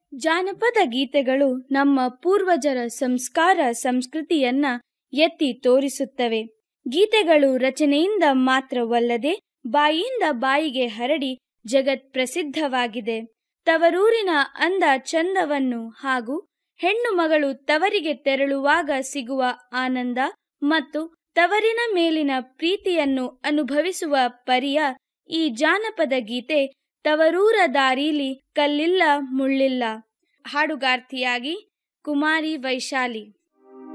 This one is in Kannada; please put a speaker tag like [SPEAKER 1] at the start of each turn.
[SPEAKER 1] ಜಾನಪದ ಗೀತೆಗಳು ನಮ್ಮ ಪೂರ್ವಜರ ಸಂಸ್ಕಾರ ಸಂಸ್ಕೃತಿಯನ್ನ ಎತ್ತಿ ತೋರಿಸುತ್ತವೆ ಗೀತೆಗಳು ರಚನೆಯಿಂದ ಮಾತ್ರವಲ್ಲದೆ ಬಾಯಿಯಿಂದ ಬಾಯಿಗೆ ಹರಡಿ ಜಗತ್ ಪ್ರಸಿದ್ಧವಾಗಿದೆ ತವರೂರಿನ ಅಂದ ಚಂದವನ್ನು ಹಾಗೂ ಹೆಣ್ಣು ಮಗಳು ತವರಿಗೆ ತೆರಳುವಾಗ ಸಿಗುವ ಆನಂದ ಮತ್ತು ತವರಿನ ಮೇಲಿನ ಪ್ರೀತಿಯನ್ನು ಅನುಭವಿಸುವ ಪರಿಯ ಈ ಜಾನಪದ ಗೀತೆ ತವರೂರ ದಾರೀಲಿ ಕಲ್ಲಿಲ್ಲ ಮುಳ್ಳಿಲ್ಲ ಹಾಡುಗಾರ್ತಿಯಾಗಿ ಕುಮಾರಿ ವೈಶಾಲಿ